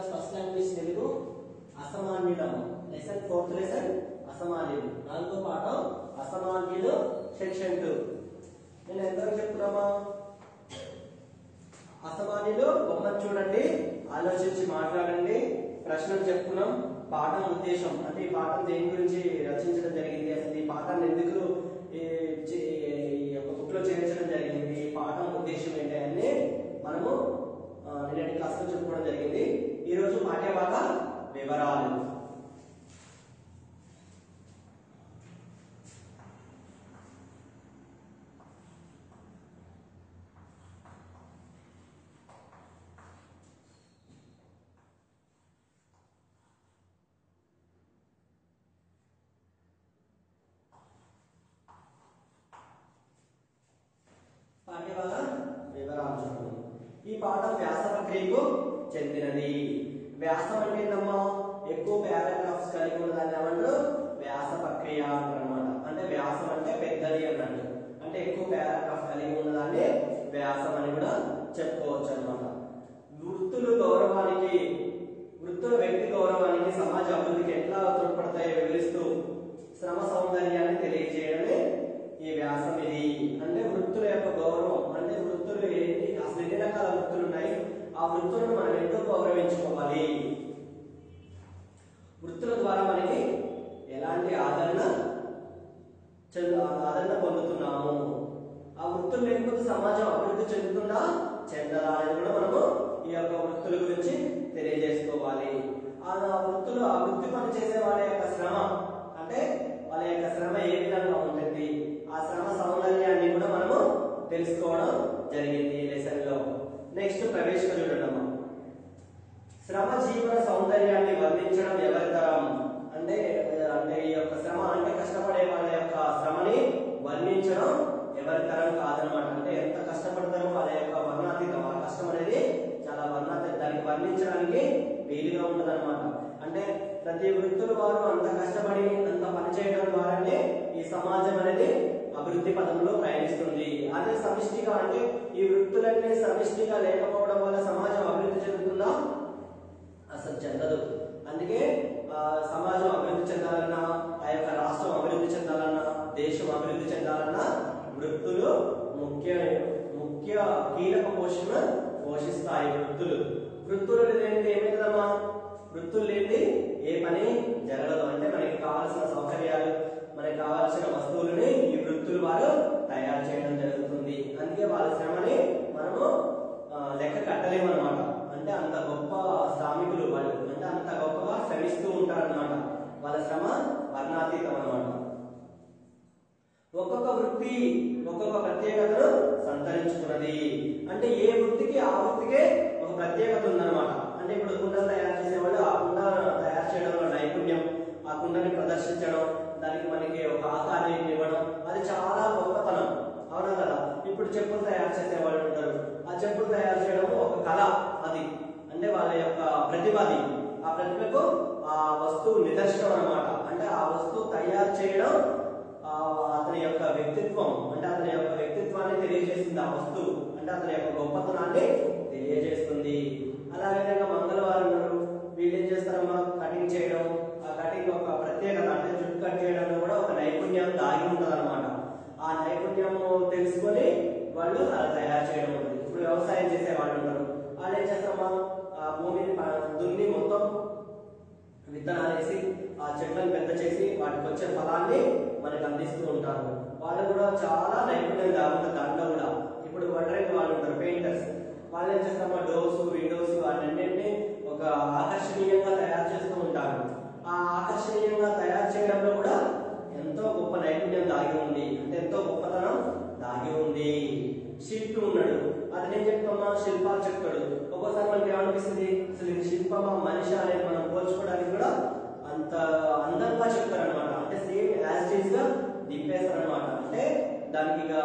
First language Telugu అసమాన్యులం lesson fourth lesson అసమాన్యులు నాలుగో పాఠం అసమాన్యులు సెక్షన్ టూ నేను ఎంతవరకు చెప్తున్నామా అసమాన్యులు బొమ్మను చూడండి ఆలోచించి మాట్లాడండి ప్రశ్నలు చెప్పుకున్నాం పాఠం ఉద్దేశం అంటే ఈ పాఠం దేని గురించి రచించడం జరిగింది అసలు ఈ పాఠాన్ని ఎందుకు ఈ చే- ఈ యొక్క బుక్ లో చేర్చడం జరిగింది ఈ పాఠం ఉద్దేశం ఏంటి అని మనము ఆ, నిన్నటి క్లాస్ లో చెప్పుకోవడం జరిగింది ఈ రోజు పాఠ్యభాగ వివరాలు పాఠ్యభాగ వివరాలు చూడండి. ఈ పాఠం వ్యాస ప్రక్రియకు చెందినది వ్యాసం అంటే ఏంటమ్మా ఎక్కువ పారాగ్రాఫ్స్ కలిగి ఉన్నదాన్ని ఏమంటారు వ్యాస ప్రక్రియ అంటారు అనమాట అంటే వ్యాసం అంటే పెద్దది అన్నట్టు అంటే ఎక్కువ పారాగ్రాఫ్ కలిగి ఉన్నదాన్ని వ్యాసం అని కూడా చెప్పుకోవచ్చు అనమాట వృత్తులు గౌరవానికి వృత్తుల వ్యక్తి గౌరవానికి సమాజ అభివృద్ధికి ఎట్లా తోడ్పడతాయో వివరిస్తూ శ్రమ సౌందర్యాన్ని తెలియజేయడమే ఈ వ్యాసం ఇది అంటే వృత్తుల యొక్క గౌరవం అంటే వృత్తులు ఏంటి అసలు ఎన్ని రకాల వృత్తులు ఉన్నాయి ఆ వృత్తులను మనం ఎంతో గౌరవించుకోవాలి వృత్తుల ద్వారా మనకి ఎలాంటి ఆదరణ చెంద- ఆదరణ పొందుతున్నాము ఆ వృత్తులు లేకపోతే సమాజం అభివృద్ధి చెందుతుందా చెందదా అనేది కూడా మనము ఈ యొక్క వృత్తుల గురించి తెలియజేసుకోవాలి ఆ వృత్తులు ఆ వృత్తి పని చేసే వాళ్ళ యొక్క శ్రమ అంటే వాళ్ళ యొక్క శ్రమ ఏ విధంగా ఉంటుంది ఆ శ్రమ సౌందర్యాన్ని కూడా మనము తెలుసుకోవడం జరిగింది ఈ లెసన్ లో నెక్స్ట్ ప్రవేశం చూడండి అమ్మా శ్రమ జీవన సౌందర్యాన్ని వర్ణించడం ఎవరి తరం అంటే అంటే ఈ యొక్క శ్రమ అంటే కష్టపడే వాళ్ళ యొక్క శ్రమని వర్ణించడం ఎవరి తరం కాదనమాట అంటే ఎంత కష్టపడతారో వాళ్ళ యొక్క వర్ణాతీతం ఆ కష్టం అనేది చాలా వర్ణాతీతం దానికి వర్ణించడానికి వీలుగా ఉంటదన్నమాట అంటే ప్రతి వృత్తుల వారు అంత కష్టపడి అంత పని చేయడం ద్వారానే ఈ సమాజం అనేది అభివృద్ధి పదంలో ప్రయాణిస్తుంది అదే సమిష్టిగా అంటే ఈ వృత్తులన్నీ సమిష్టిగా లేకపోవడం వల్ల సమాజం అభివృద్ధి చెందుతుందా అసలు చెందదు అందుకే ఆ, సమాజం అభివృద్ధి చెందాలన్నా ఆ యొక్క రాష్ట్రం అభివృద్ధి చెందాలన్నా దేశం అభివృద్ధి చెందాలన్నా వృత్తులు ముఖ్య ముఖ్య కీలక పోషణ పోషిస్తాయి వృత్తులు వృత్తులు లేనిది ఏమైతుందమ్మా వృత్తులు లేనిది ఏ పని జరగదు అంటే మనకి కావాల్సిన సౌకర్యాలు మనకి కావాల్సిన వస్తువులని ఈ వృత్తులు వారు తయారు చేయడం జరుగుతుంది అందుకే వాళ్ళ శ్రమని మనము ఆ, లెక్క కట్టలేమన్నమాట అంటే అంత గొప్ప శ్రామికులు వాళ్ళు అంటే అంత గొప్పగా శ్రమిస్తూ ఉంటారన్నమాట వాళ్ళ శ్రమ వర్ణాతీతం అన్నమాట ఒక్కొక్క వృత్తి ఒక్కొక్క ప్రత్యేకతను సంతరించుకున్నది అంటే ఏ వృత్తికి ఆ వృత్తికే ఒక ప్రత్యేకత ఉందన్నమాట అంటే ఇప్పుడు కుండలు తయారు చేసేవాళ్ళు ఆ కుండ తయారు చేయడంలో నైపుణ్యం ఆ కుండని ప్రదర్శించడం దానికి మనకి ఒక ఆకారాన్ని ఇవ్వడం అది చాలా గొప్పతనం అవునా కదా ఇప్పుడు చెప్పులు తయారు చేసే వాళ్ళు ఉంటారు ఆ చెప్పులు తయారు చేయడం ఒక కళ అది అంటే వాళ్ళ యొక్క ప్రతిభ అది ఆ ప్రతిభకు ఆ వస్తువు నిదర్శనం అన్నమాట అంటే ఆ వస్తువు తయారు చేయడం ఆ అతని యొక్క వ్యక్తిత్వం అంటే అతని యొక్క వ్యక్తిత్వాన్ని తెలియజేస్తుంది ఆ వస్తువు అంటే అతని యొక్క గొప్పతనాన్ని తెలియజేస్తుంది అలాగే విధంగా మంగళవారం ఉన్నారు వీళ్ళు ఏం చేస్తారమ్మా కటింగ్ చేయడం ఆ కటింగ్ ఒక ప్రత్యేకత అంటే జుట్టు కట్ చేయడంలో కూడా ఒక నైపుణ్యం దాగి ఉంటుంది ఆ నైపుణ్యం తెలుసుకొని వాళ్ళు అలా తయారు చేయడం ఉంటుంది ఇప్పుడు వ్యవసాయం చేసే వాళ్ళు ఉంటారు వాళ్ళు ఏం చేస్తామా ఆ భూమిని ప- దున్ని మొత్తం విత్తనాలు వేసి ఆ చెట్లను పెద్ద చేసి వాటికి వచ్చే ఫలాన్ని మనకు అందిస్తూ ఉంటారు వాళ్ళు కూడా చాలా నైపుణ్యం కాకుండా దాంట్లో కూడా ఇప్పుడు వడ్రైన వాళ్ళు ఉంటారు పెయింటర్స్ వాళ్ళు ఏం చేస్తామా డోర్స్ విండోస్ వాటన్నింటినీ ఒక ఆకర్షణీయంగా తయారు చేస్తూ ఉంటారు ఆ ఆకర్షణీయంగా తయారు చేయడంలో కూడా ఎంతో గొప్ప నైపుణ్యం దాగి ఉంది అంటే ఎంతో గొప్పతనం దాగి ఉంది శిల్పి ఉన్నాడు అతను ఏం చెప్తామా శిల్పాలు చెప్తాడు ఒక్కోసారి మనకి ఏమనిపిస్తుంది అసలు ఇది శిల్పమా మనిషి అనేది మనం పోల్చుకోవడానికి కూడా అంత అందంగా చెప్తారనమాట అంటే సేమ్ యాజ్ ఇట్ గా దింపేస్తారనమాట అంటే దానికి ఇక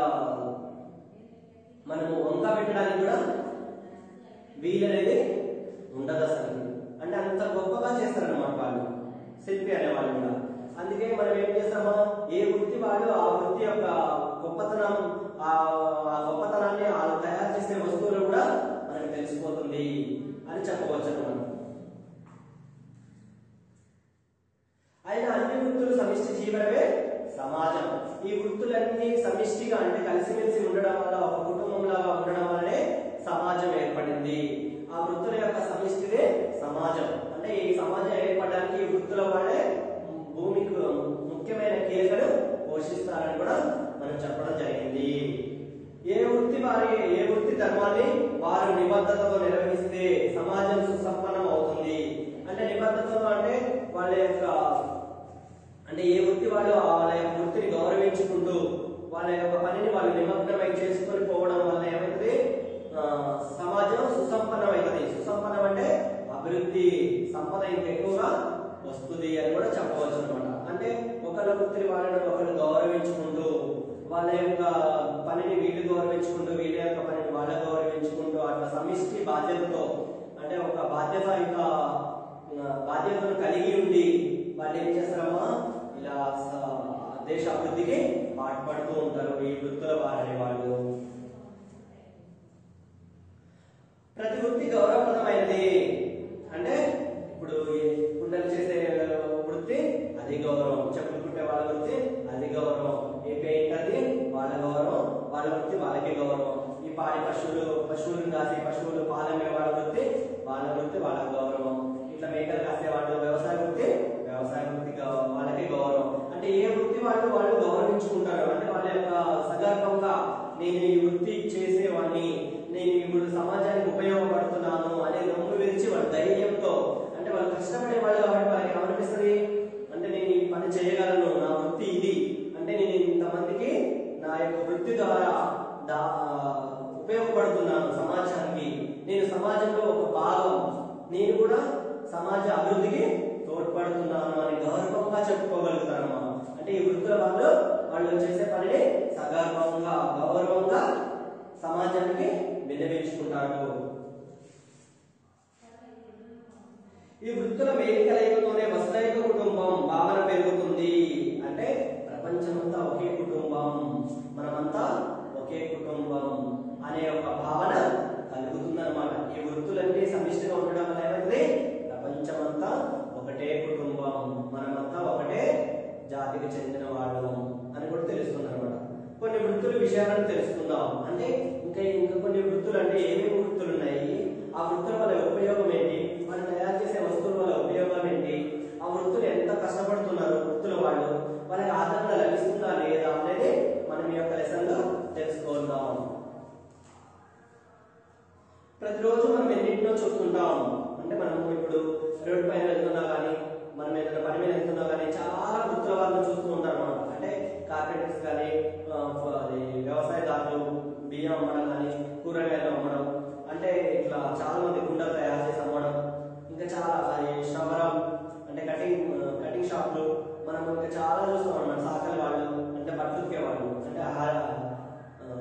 మనము వంక పెట్టడానికి కూడా వీలనేది ఉండదు అసలు అంటే అంత గొప్పగా చేస్తారన్నమాట వాళ్ళు శిల్పి అనే వాళ్ళు కూడా అందుకే మనం ఏం చేస్తామో ఏ వృత్తి వాళ్ళు ఆ వృత్తి యొక్క గొప్పతనం ఆ ఆ గొప్పతనాన్ని వాళ్ళు తయారు చేసే వస్తువులు కూడా మనకు తెలిసిపోతుంది అని చెప్పవచ్చు అన్నమాట సమిష్టి జీవనమే సమాజం ఈ వృత్తులన్నీ సమిష్టిగా అంటే కలిసిమెలిసి ఉండడం వల్ల ఒక కుటుంబంలాగా ఉండడం వల్లనే సమాజం ఏర్పడింది ఆ వృత్తుల యొక్క సమిష్టిదే సమాజం అంటే ఈ సమాజం ఏర్పడడానికి ఈ వృత్తుల వాళ్ళే భూమికి ముఖ్యమైన కీలకను పోషిస్తారని కూడా మనం చెప్పడం జరిగింది ఏ వృత్తి వారి ఏ వృత్తి ధర్మాన్ని వారు నిబద్ధతతో నిర్వహిస్తే సమాజం సుసంపన్నం అవుతుంది అంటే నిబద్ధతతో అంటే వాళ్ళ యొక్క అంటే ఏ వృత్తి వాళ్ళు ఆ వాళ్ళ యొక్క వృత్తిని గౌరవించుకుంటూ వాళ్ళ యొక్క పనిని వాళ్ళు నిమగ్నమై చేసుకొని పోవడం వల్ల ఏమవుతుంది ఆ, సమాజం సుసంపన్నమవుతుంది సుసంపన్నం అంటే అభివృద్ధి సంపద ఇంకా ఎక్కువగా వస్తుంది అని కూడా చెప్పవచ్చు అనమాట అంటే ఒకళ్ళ వృత్తిని వాళ్ళని ఒకళ్ళు గౌరవించుకుంటూ వాళ్ళ యొక్క పనిని వీళ్ళు గౌరవించుకుంటూ వీళ్ళ యొక్క పనిని వాళ్ళ గౌరవించుకుంటూ అట్లా సమిష్టి బాధ్యతతో అంటే ఒక బాధ్యతాయుత ఆ, బాధ్యతను కలిగి ఉండి వాళ్ళు ఏం చేస్తారమ్మా ఇలా స- దేశ అభివృద్ధికి పాటుపడుతూ ఉంటారు ఈ వృత్తుల వారని వాళ్ళు ప్రతి వృత్తి గౌరవప్రదమైనది అంటే ఇప్పుడు ఈ కుండలు చేసే వృత్తి అది గౌరవం చెప్పులు కుట్టే వాళ్ళ వృత్తి అది గౌరవం ఏ పెయింటర్ది వాళ్ళ గౌరవం వాళ్ళ వృత్తి వాళ్ళకి గౌరవం ఈ పాడి పశువులు పశువులను కాసే పశువులు పాలమే వాళ్ళ వృత్తి వాళ్ళ వృత్తి వాళ్ళ గౌరవం ఇట్లా మేకలు కాసే వాళ్ళు వ్యవసాయ వృత్తి వ్యవసాయ వృత్తి గౌ- వాళ్ళకి గౌరవం అంటే ఏ వృత్తి వాళ్ళు వాళ్ళు గౌరవించుకుంటారు అంటే వాళ్ళ యొక్క సగర్భంగా నేను ఈ వృత్తి చేసేవాడిని నేను ఇప్పుడు సమాజానికి ఉపయోగపడుతున్నాను అనే నమ్ము విరిచి వాళ్ళ ధైర్యంతో అంటే వాళ్ళు కష్టపడే వాళ్ళు కాబట్టి వాళ్ళకి ఏమనిపిస్తుంది అంటే నేను ఈ పని చేయగలను నా వృత్తి ఇది అంటే నేను ఇంతమందికి నా యొక్క వృత్తి ద్వారా దా- ఉపయోగపడుతున్నాను సమాజానికి నేను సమాజంలో ఒక భాగం నేను కూడా సమాజ అభివృద్ధికి తోడ్పడుతున్నాను అని గౌరవంగా చెప్పుకోగలుగుతారమ్మా అంటే ఈ వృత్తుల వాళ్ళు వాళ్ళు చేసే పనిని సగర్వంగా గౌరవంగా సమాజానికి విన్నవించుకుంటారు ఈ వృత్తుల మేలికలైకతోనే వసుదైక కుటుంబం భావన పెరుగుతుంది అంటే ప్రపంచమంతా ఒకే కుటుంబం మనమంతా ఒకే కుటుంబం అనే ఒక భావన కలుగుతుందన్నమాట ఈ వృత్తులన్నీ సమిష్టిగా ఉండడం వల్ల ఏమైంది ప్రపంచమంతా ఒకటే కుటుంబం మనమంతా ఒకటే జాతికి చెందిన వాళ్ళం అని కూడా తెలుస్తుంది అనమాట కొన్ని వృత్తుల విషయాలను తెలుసుకుందాం అంటే ఇంకా ఇంకా కొన్ని వృత్తులు అంటే ఏమేమి వృత్తులు ఉన్నాయి ఆ వృత్తుల వల్ల ఉపయోగం ఏంటి మనం తయారు చేసే వస్తువుల వల్ల ఉపయోగం ఏంటి ఆ వృత్తులు ఎంత కష్టపడుతున్నారు వృత్తుల వాళ్ళు వాళ్ళకి ఆదరణ లభిస్తుందా లేదా అనేది మనం ఈ యొక్క లెసన్ లో తెలుసుకుందాం ప్రతిరోజు మనం ఎన్నింటినో చూస్తుంటాం అంటే మనం ఇప్పుడు రోడ్డు పైన వెళ్తున్నా కానీ మనం ఏదైనా పని మీద వెళ్తున్నా కానీ చాలా వృత్తుల వాళ్ళని చూస్తూ ఉంటారు మనం అంటే కార్పెంటర్స్ కానీ ఆ, అది వ్యవసాయదారులు బియ్యం అమ్మడం కానీ కూరగాయలు అమ్మడం అంటే ఇట్లా చాలా మంది కుండలు తయారు చేసి అమ్మడం ఇంకా చాలా అది శ్రవరం అంటే కటింగ్ కటింగ్ షాపులు మనం ఇంకా చాలా చూస్తాం అన్నమాట సాకలి వాళ్ళు అంటే బట్టలు ఉతికే వాళ్ళు అంటే ఆహార ఆ,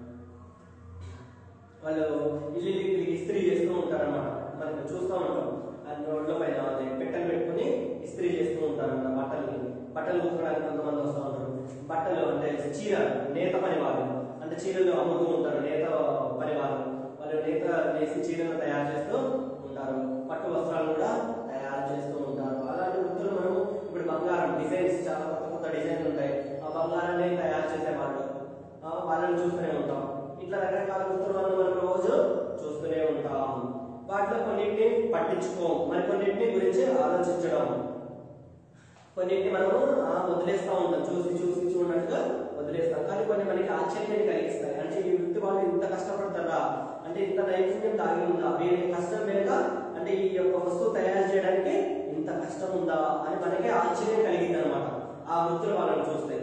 వాళ్ళు ఇల్లు ఇల్లు ఇస్త్రీ చేస్తూ ఉంటారన్నమాట మనకి చూస్తూ ఉంటాం అది రోడ్ల పైన అది పెట్టెలు పెట్టుకుని ఇస్త్రీ చేస్తూ ఉంటారన్నమాట బట్టల్ని బట్టలు కుట్టుకోవడానికి కొంతమంది వస్తూ ఉంటారు బట్టలు అంటే చీర నేత పని వాళ్ళు అంటే చీరలు అమ్ముతూ ఉంటారు నేత పని వాళ్ళు వాళ్ళు నేత నేసి చీరలు తయారు చేస్తూ ఉంటారు పట్టు వస్త్రాలు కూడా తయారు చేస్తూ ఉంటారు అలాంటి వృత్తులు మనం ఇప్పుడు బంగారం డిజైన్స్ చాలా కొత్త కొత్త డిజైన్లు ఉంటాయి ఆ బంగారాన్ని తయారు చేసే వాళ్ళు ఆ, వాళ్ళని చూస్తూనే ఉంటాం ఇట్లా రకరకాల వృత్తులు మనం మనం రోజు చూస్తూనే ఉంటాం వాటిలో కొన్నింటిని పట్టించుకోం మరి కొన్నింటిని గురించి ఆలోచించడం కొన్నింటిని మనము ఆ, వదిలేస్తా ఉంటాం చూసి చూసి చూడనట్టుగా వదిలేస్తాం కానీ కొన్ని మనకి ఆశ్చర్యాన్ని కలిగిస్తాయి అంటే ఈ వృత్తి వాళ్ళు ఇంత కష్టపడతారా అంటే ఇంత నైపుణ్యం దాగి ఉందా వీరి కష్టం వెనుక అంటే ఈ యొక్క వస్తువు తయారు చేయడానికి ఇంత కష్టం ఉందా అని మనకి ఆశ్చర్యం కలిగింది అనమాట ఆ వృత్తుల వాళ్ళని చూస్తే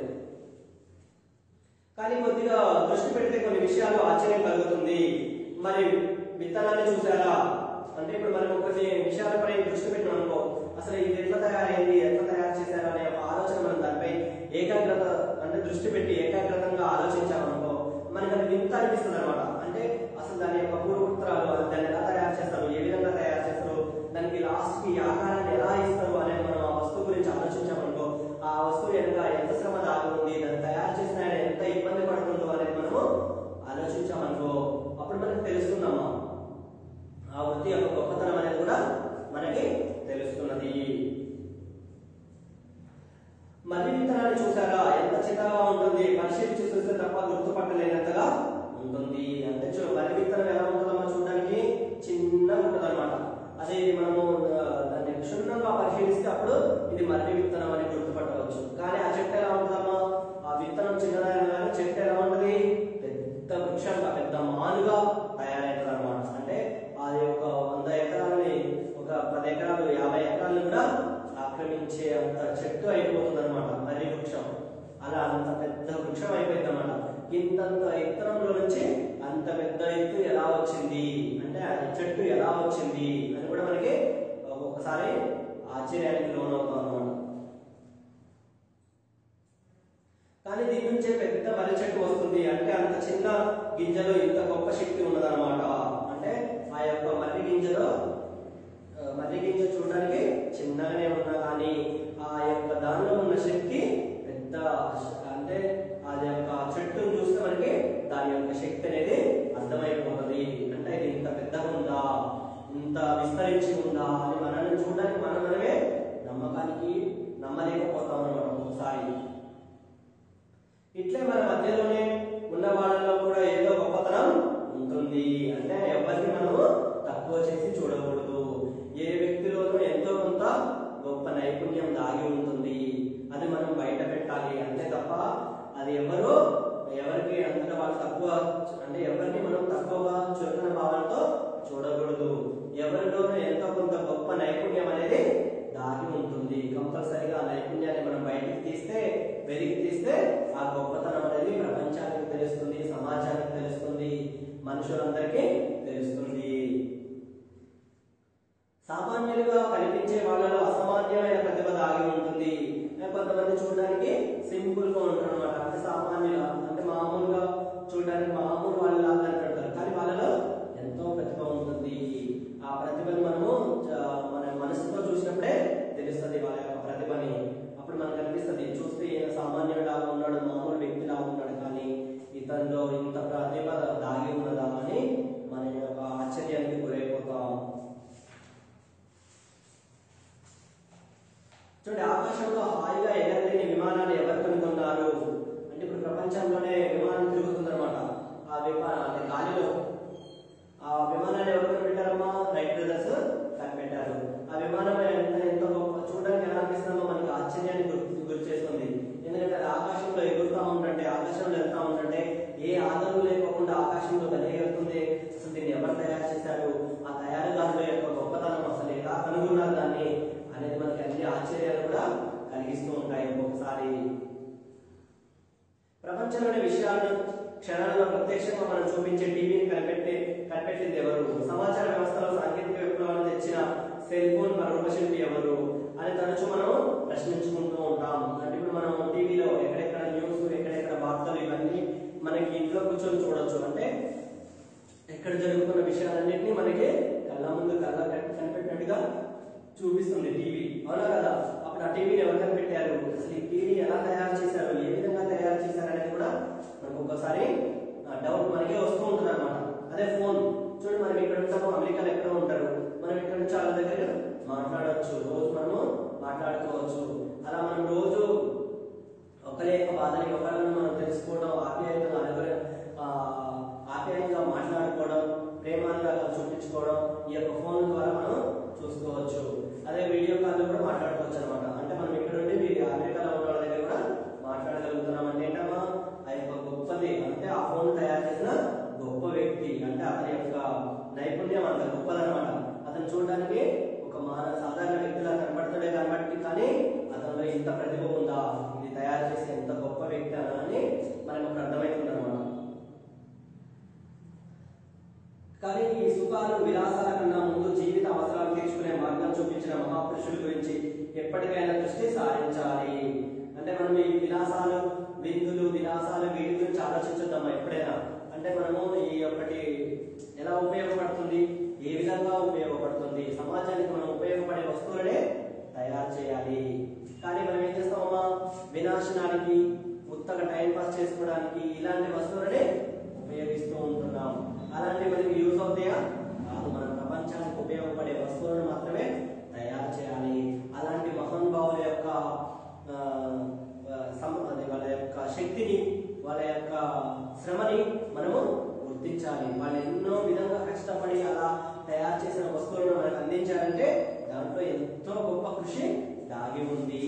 కానీ కొద్దిగా దృష్టి పెడితే కొన్ని విషయాలు ఆశ్చర్యం కలుగుతుంది మరి విత్తనాన్ని చూసారా అంటే ఇప్పుడు మనం కొన్ని విషయాలపై దృష్టి పెట్టినాం అనుకో అసలు ఇది ఎట్లా తయారైంది ఎట్లా తయారు చేశారు అనే ఒక ఆలోచన మనం దానిపై ఏకాగ్రత అంటే దృష్టి పెట్టి ఏకాగ్రతంగా ఆలోచించామనుకో మనకి అది వింత అనిపిస్తుంది అనమాట అంటే అసలు దాని యొక్క పూర్వపుత్రాలు అది దాన్ని ఎలా తయారు చేస్తారు ఏ విధంగా తయారు చేస్తారు దానికి లాస్ట్ కి ఆకారాన్ని ఎలా ఇస్తారు అనేది మనం ఆ వస్తువు గురించి ఆలోచించామనుకో ఆ వస్తువు వెనుక ఎంత శ్రమ దాగి ఉంది దాన్ని తయారు చేసిన ఆయన ఎంత ఇబ్బంది పడుతుందో అనేది మనము ఆలోచించామనుకో అప్పుడు మనకు తెలుస్తుందమ్మా ఆ వృత్తి యొక్క గొప్పతనం అనేది కూడా మనకి తెలుస్తున్నది మళ్ళీ పది ఎకరాలు యాభై ఎకరాలను కూడా ఆక్రమించే అంత చెట్టు అయిపోతుంది అనమాట మర్రి వృక్షం అలా అంత పెద్ద వృక్షం అయిపోయింది అనమాట ఇంతంత ఎత్తరంలో నుంచి అంత పెద్ద ఎత్తు ఎలా వచ్చింది అంటే ఆ చెట్టు ఎలా వచ్చింది అని కూడా మనకి ఒక్కొక్కసారి ఆశ్చర్యానికి లోనవుతాం అనమాట కానీ దీని నుంచే పెద్ద మర్రి చెట్టు వస్తుంది అంటే అంత చిన్న గింజలో ఇంత గొప్ప శక్తి ఉన్నదన్నమాట అంటే ఆ యొక్క మర్రి గింజలో ఆ, మర్రి గింజ చూడడానికి చిన్నగానే ఉన్నా కానీ ఆ యొక్క దానిలో ఉన్న శక్తి పెద్ద అంటే అది యొక్క చెట్టును చూస్తే మనకి దాని యొక్క శక్తి అనేది అర్థమైపోతుంది అంటే ఇది ఇంత పెద్దగా ఉందా ఇంత విస్తరించి ఉందా అని మనల్ని చూడడానికి మనం మనమే నమ్మకానికి నమ్మలేకపోతాం అన్నమాట ఒకసారి ఇట్లే మన మధ్యలోనే ఉన్న వాళ్ళలో కూడా ఏదో గొప్పతనం ఉంటుంది అంటే ఎవరిని మనము తక్కువ చేసి చూడకూడదు ఏ వ్యక్తిలోనూ ఎంతో కొంత గొప్ప నైపుణ్యం దాగి ఉంటుంది అది మనం బయట పెట్టాలి అంతే తప్ప అది ఎవరు ఎవరికి అంతగా వాళ్ళు తక్కువ అంటే ఎవరిని మనం తక్కువగా చులకన భావంతో చూడకూడదు ఎవరిలోనూ ఎంతో కొంత గొప్ప నైపుణ్యం అనేది దాగి ఉంటుంది కంపల్సరిగా ఆ నైపుణ్యాన్ని మనం బయటికి తీస్తే వెలికి తీస్తే ఆ గొప్పతనం అనేది ప్రపంచానికి తెలుస్తుంది సమాజానికి తెలుస్తుంది మనుషులందరికీ తెలుస్తుంది సామాన్యులుగా కనిపించే వాళ్ళలో అసామాన్యమైన ప్రతిభ దాగి ఉంటుంది కొంతమంది చూడడానికి సింపుల్ గా ఉంటారు అనమాట అంటే సామాన్యుల అంటే మామూలుగా చూడడానికి మామూలు వాళ్ళలాగా అంటారు కానీ వాళ్ళలో ఎంతో ప్రతిభ ఉంటుంది ఆ ప్రతిభని మనము చ- మన మనసుతో చూసినప్పుడే తెలుస్తుంది వాళ్ళ యొక్క ప్రతిభని అప్పుడు మనకు అనిపిస్తుంది చూస్తే ఈయన సామాన్యుడిలాగా ఉన్నాడు మామూలు వ్యక్తిలాగా ఉన్నాడు కానీ ఇతనిలో ఇంత ప్రతిభ దాగి ఉన్నదా అని మన యొక్క ఆశ్చర్యానికి గురైపోతాం చూడండి ఆకాశంలో హాయిగా ఎగరలేని విమానాలు ఎవరు కనుగొన్నారు అంటే ఇప్పుడు ప్రపంచంలోనే విమానం తిరుగుతుందన్నమాట ఆ విమానం అంటే గాలిలో ఆ విమానాన్ని ఎవరు కనిపెట్టారమ్మా రైట్ బ్రదర్స్ కనిపెట్టారు ఆ విమానం ఎంత ఎంతో గొప్ప చూడడానికి ఎలా అనిపిస్తుందో మనకి ఆశ్చర్యాన్ని గుర్తు గురి చేస్తుంది ఎందుకంటే అది ఆకాశంలో ఎగురుతా ఉంటుంటే ఆకాశంలో వెళ్తా ఉంటుంటే ఏ ఆదరణ లేకోకుండా ఆకాశంలో భలే ఎగురుతుంది అసలు దీన్ని ఎవరు తయారు చేశారు ఆ తయారుదారుల యొక్క గొప్పతనం అసలు ఎలా కనుగొన్నారు దాన్ని అనేది మనకి అన్ని ఆశ్చర్యాలు కూడా కలిగిస్తూ ఉంటాయి ఒక్కొక్కసారి ప్రపంచంలోని విషయాలను క్షణాల్లో ప్రత్యక్షంగా మనం చూపించే టీవీని కనిపెట్టి కనిపెట్టింది ఎవరు సమాచార వ్యవస్థలో సాంకేతిక విప్లవాన్ని తెచ్చిన సెల్ ఫోన్ రూపశిల్పి ఎవరు అని తరచూ మనం ప్రశ్నించుకుంటూ ఉంటాం అంటే ఇప్పుడు మనం టీవీలో ఎక్కడెక్కడ న్యూస్ ఎక్కడెక్కడ వార్తలు ఇవన్నీ మనకి ఇంట్లో కూర్చొని చూడొచ్చు అంటే ఎక్కడ జరుగుతున్న విషయాలన్నింటినీ మనకి కళ్ళ ముందు కళ్ళ కట్టి కనిపెట్టినట్టుగా చూపిస్తుంది టీవీ అవునా కదా అప్పుడు ఆ టీవీని ఎవరు కనిపెట్టారు అసలు ఈ టీవీ ఎలా తయారు చేశారు ఏ విధంగా తయారు చేశారు అనేది కూడా మనకు ఒక్కోసారి డౌట్ మనకే వస్తూ ఉంటుంది అనమాట అదే ఫోన్ చూడండి మనం ఇక్కడ ఉంటాము అమెరికాలో ఎక్కడ ఉంటారు మనం ఇక్కడ నుంచి వాళ్ళ దగ్గర మాట్లాడవచ్చు రోజు మనము మాట్లాడుకోవచ్చు అలా మనం రోజు ఒకరి యొక్క బాధని ఒకరిని మనం తెలుసుకోవడం ఆప్యాయంగా అనుగ్రహ ఆ, ఆప్యాయంగా మాట్లాడుకోవడం ప్రేమానురాగాలు చూపించుకోవడం ఈ యొక్క ఫోన్ ద్వారా మనం చూసుకోవచ్చు అదే వీడియో కాల్ కూడా మాట్లాడుకోవచ్చు అనమాట అంటే మనం ఇక్కడ నుండి వీరి అమెరికాలో ఉన్న వాళ్ళ దగ్గర కూడా మాట్లాడగలుగుతున్నాం అంటే ఏంటమ్మా ఆ యొక్క గొప్పది అంటే ఆ ఫోన్ తయారు చేసిన గొప్ప వ్యక్తి అంటే అతని యొక్క నైపుణ్యం అంత గొప్పదనమాట అతను చూడడానికి ఒక మాన సాధారణ వ్యక్తిలా కనబడతాడే కనబట్టి కానీ అతనిలో ఇంత ప్రతిభ ఉందా ఇది తయారు చేసే ఎంత గొప్ప వ్యక్తి అని మనకు అప్పుడు అర్థమవుతుంది అనమాట కానీ ఈ సుఖాలు విలాసాల కన్నా ముందు జీవిత అవసరాలు తీర్చుకునే మార్గం చూపించిన మహాపురుషుల గురించి ఎప్పటికైనా దృష్టి సారించాలి అంటే మనం ఈ విలాసాలు విందులు విలాసాలు వీటి గురించి ఆలోచించుద్దామా ఎప్పుడైనా అంటే మనము ఈ ఒక్కటి ఎలా ఉపయోగపడుతుంది ఏ విధంగా ఉపయోగపడుతుంది సమాజానికి మనం ఉపయోగపడే వస్తువులనే తయారు చేయాలి కానీ మనం ఏం చేస్తామమ్మా వినాశనానికి ఉత్తగా టైం పాస్ చేసుకోవడానికి ఇలాంటి వస్తువులనే ఉపయోగిస్తూ ఉంటున్నాం అలాంటి మనకి యూజ్ అవుతాయా కాదు మన ప్రపంచానికి ఉపయోగపడే వస్తువులను మాత్రమే తయారు చేయాలి అలాంటి మహానుభావుల యొక్క ఆ, ఆ, సమ- అది వాళ్ళ యొక్క శక్తిని వాళ్ళ యొక్క శ్రమని మనము గుర్తించాలి వాళ్ళు ఎన్నో విధంగా కష్టపడి అలా తయారు చేసిన వస్తువులను మనకు అందించాలంటే దాంట్లో ఎంతో గొప్ప కృషి దాగి ఉంది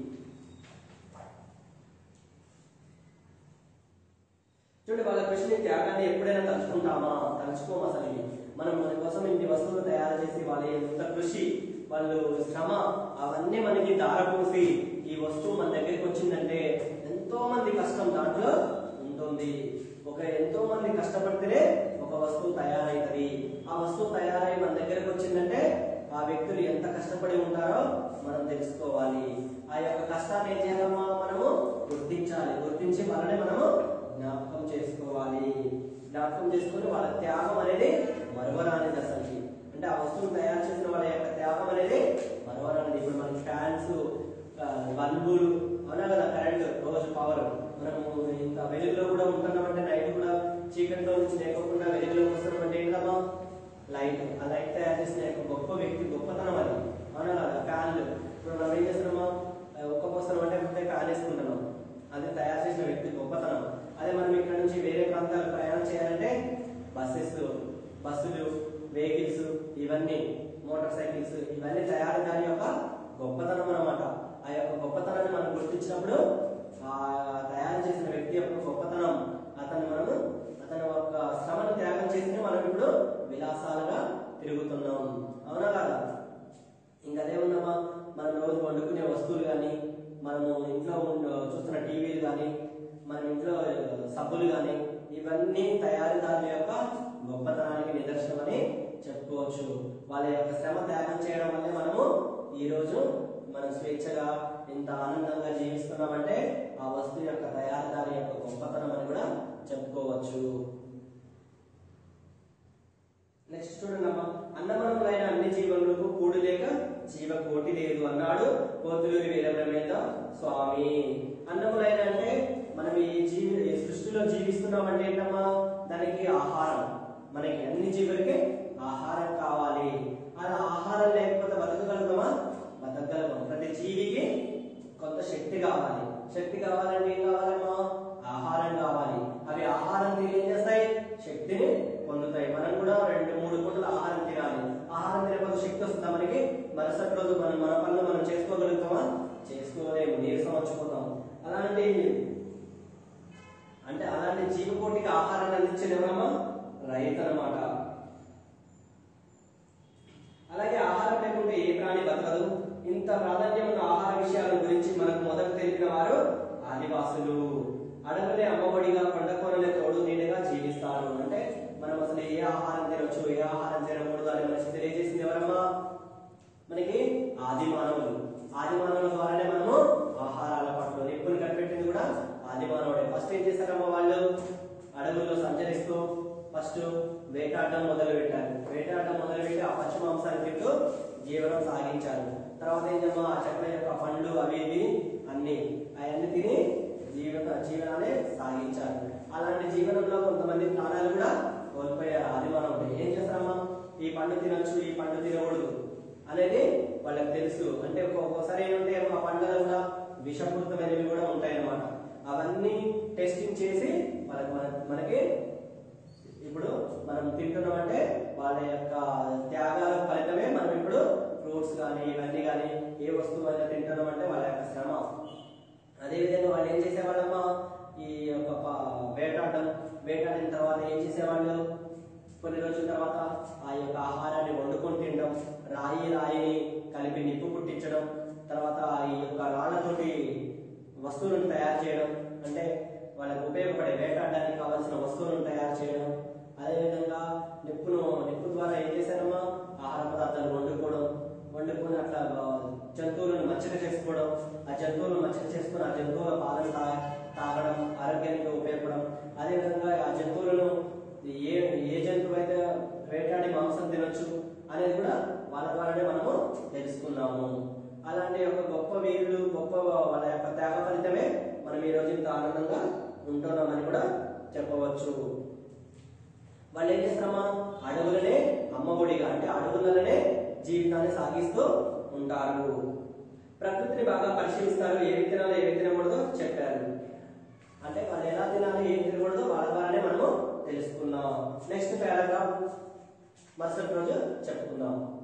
చూడండి వాళ్ళ కృషిని త్యాగాన్ని ఎప్పుడైనా తలుచుకుంటామా తలుచుకోము అసలు ఇవి. మనం మన కోసం ఇన్ని వస్తువులు తయారు చేసి వాళ్ళ ఎంత కృషి వాళ్ళ వాళ్ళు శ్రమ అవన్నీ మనకి దారపోసి ఈ వస్తువు మన దగ్గరికి వచ్చిందంటే ఎంతో మంది కష్టం దాంట్లో ఉంటుంది ఒక ఎంతో మంది కష్టపడితేనే ఒక వస్తువు తయారైతది ఆ వస్తువు తయారై మన దగ్గరకు వచ్చిందంటే ఆ వ్యక్తులు ఎంత కష్టపడి ఉంటారో మనం తెలుసుకోవాలి ఆ యొక్క కష్టాన్ని ఏం చేయాలమ్మా మనము గుర్తించాలి గుర్తించి వాళ్ళని మనము జ్ఞాపకం చేసుకోవాలి జ్ఞాపకం చేసుకుని వాళ్ళ త్యాగం అనేది మరవరానిది అసలుకి అంటే ఆ వస్తువును తయారు చేసిన వాళ్ళ యొక్క త్యాగం అనేది మరవరానిది ఇప్పుడు మనకి ఫ్యాన్స్ బల్బులు అవునా కదా కరెంట్ రోజు పవర్ మనము ఇంత వెలుగులో కూడా ఉంటున్నామంటే నైట్ కూడా చీకటిలో నుంచి లేకుండా వెలుగులోకి వస్తున్నామంటే ఏంటమ్మా లైట్ ఆ లైట్ తయారు చేసిన యొక్క గొప్ప వ్యక్తి గొప్పతనం అది అవునా కదా ఫ్యాన్లు ఇప్పుడు మనం ఏం చేస్తున్నామా ఒక్క పోస్తున్నాం అంటే ఒకటే ఫ్యాన్ వేసుకుంటున్నాం అది తయారు చేసిన వ్యక్తి గొప్పతనం అదే మనం ఇక్కడ నుంచి వేరే ప్రాంతాలకు ప్రయాణం చేయాలంటే బస్సెస్ బస్సులు వెహికల్స్ ఇవన్నీ మోటార్ సైకిల్స్ ఇవన్నీ తయారుదారి యొక్క గొప్పతనం అన్నమాట ఆ యొక్క గొప్పతనాన్ని మనం గుర్తించినప్పుడు ఆ తయారు చేసిన వ్యక్తి యొక్క గొప్పతనం అతను మనము అతని యొక్క శ్రమను త్యాగం చేసి మనం ఇప్పుడు విలాసాలుగా తిరుగుతున్నాం అవునా కాదా ఇంకా అదే ఉందమ్మా మనం రోజు వండుకునే వస్తువులు కానీ మనము ఇంట్లో ఉండ- చూస్తున్న టీవీలు కానీ మన ఇంట్లో సబ్బులు కానీ ఇవన్నీ తయారీదారుల యొక్క గొప్పతనానికి నిదర్శనం అని చెప్పుకోవచ్చు వాళ్ళ యొక్క శ్రమ త్యాగం చేయడం వల్లే మనము ఈ రోజు మనం స్వేచ్ఛగా ఇంత ఆనందంగా జీవిస్తున్నామంటే ఆ వస్తువు యొక్క తయారీదారు యొక్క గొప్పతనం అని కూడా చెప్పుకోవచ్చు నెక్స్ట్ చూడండి అమ్మా అన్నమనములైన అన్ని జీవములకు కూడు లేక జీవ కోటి లేదు అన్నాడు కోతులూరి వీరబ్రహ్మేంద్ర స్వామి అన్నములైన అంటే మనం ఈ జీవి ఈ సృష్టిలో జీవిస్తున్నామంటే ఏంటమ్మా దానికి ఆహారం మనకి అన్ని జీవులకి ఆహారం కావాలి అది ఆహారం లేకపోతే బతకగలుగుతామా బతకగలుగుతాం ప్రతి జీవికి కొంత శక్తి కావాలి శక్తి కావాలంటే ఏం కావాలమ్మా ఆహారం కావాలి అవి ఆహారం తిని ఏం చేస్తాయి శక్తిని పొందుతాయి మనం కూడా రెండు మూడు పూటలు ఆహారం తినాలి ఆహారం తినకపోతే శక్తి వస్తుందా మనకి మరుసటి రోజు మనం మన పనులు మనం చేసుకోగలుగుతామా చేసుకోలేము నీరసం వచ్చిపోతాం అలాంటి అంటే అలాంటి జీవకోటికి ఆహారాన్ని అందించేది ఎవరమ్మా రైతు అన్నమాట అలాగే ఆహారం లేకుంటే ఏ ప్రాణి బతకదు ఇంత ప్రాధాన్యం ఉన్న ఆహార విషయాల గురించి మనకు మొదట తెలిపిన వారు ఆదివాసులు అడవులే అమ్మఒడిగా కొండకోనలే తోడు నీడగా జీవిస్తారు అంటే మనం అసలు ఏ ఆహారం తినొచ్చు ఏ ఆహారం తినకూడదు అని మనకి తెలియజేసింది ఎవరమ్మా మనకి ఆది మానవులు ఆది మానవుల ద్వారానే మనము ఆహారాల పట్ల నిప్పులు కనిపెట్టింది కూడా ఆది మానవుడే ఫస్ట్ ఏం చేశారమ్మా వాళ్ళు అడవుల్లో సంచరిస్తూ ఫస్ట్ వేటాడడం మొదలు పెట్టారు వేటాడడం మొదలు పెట్టి ఆ పచ్చి మాంసాన్ని తింటూ జీవనం సాగించారు తర్వాత ఏంటమ్మా ఆ చెట్ల యొక్క పండ్లు అవి ఇవి అన్ని అవన్నీ తిని జీవన జీవనాన్ని సాగించారు అలాంటి జీవనంలో కొంతమంది ప్రాణాలు కూడా కోల్పోయారు ఆది మానవుడు ఏం చేస్తారమ్మా ఈ పండు తినొచ్చు ఈ పండు తినకూడదు అనేది వాళ్ళకి తెలుసు అంటే ఒక్కొక్కసారి ఏంటంటే ఆ పండ్లలో కూడా విషపూరితమైనవి కూడా ఉంటాయన్నమాట అవన్నీ టెస్టింగ్ చేసి వాళ్ళకి మన- మనకి ఇప్పుడు మనం తింటున్నాం అంటే వాళ్ళ యొక్క త్యాగాల ఫలితమే మనం ఇప్పుడు ఫ్రూట్స్ కానీ ఇవన్నీ కానీ ఏ వస్తువు అయినా తింటున్నాం అంటే వాళ్ళ యొక్క శ్రమ అదే విధంగా వాళ్ళు ఏం చేసేవాళ్ళమ్మా ఈ యొక్క ప- వేటాడడం వేటాడిన తర్వాత ఏం చేసేవాళ్ళు కొన్ని రోజుల తర్వాత ఆ యొక్క ఆహారాన్ని వండుకొని తినడం రాయి రాయిని కలిపి నిప్పు పుట్టించడం తర్వాత ఈ యొక్క రాళ్లతోటి వస్తువులను తయారు చేయడం అంటే వాళ్ళకు ఉపయోగపడే వేటాడడానికి కావాల్సిన వస్తువులను తయారు చేయడం అదేవిధంగా నిప్పును నిప్పు ద్వారా ఏం చేశారమ్మా ఆహార పదార్థాలు వండుకోవడం వండుకొని అట్లా ఆ, జంతువులను మచ్చక చేసుకోవడం ఆ జంతువులను మచ్చక చేసుకుని ఆ జంతువుల పాలను తా తాగడం ఆరోగ్యానికి ఉపయోగపడడం అదేవిధంగా ఆ జంతువులను ఏ ఏ జంతువు అయితే వేటాడి మాంసం తినొచ్చు అనేది కూడా వాళ్ళ ద్వారానే మనము తెలుసుకున్నాము అలాంటి ఒక గొప్ప వీరులు గొప్ప వాళ్ళ యొక్క త్యాగ ఫలితమే మనం ఈ రోజు ఇంత ఆనందంగా ఉంటున్నామని కూడా చెప్పవచ్చు వాళ్ళు ఏం చేస్తారమ్మా అడవులనే అమ్మఒడిగా అంటే అడవులనే జీవితాన్ని సాగిస్తూ ఉంటారు ప్రకృతిని బాగా పరిశీలిస్తారు ఏవి తినాలో ఏవి తినకూడదో చెప్పారు అంటే వాళ్ళు ఎలా తినాలి ఏం తినకూడదో వాళ్ళ ద్వారానే మనము తెలుసుకున్నాం నెక్స్ట్ పారాగ్రాఫ్ మరుసటి రోజు చెప్పుకుందాం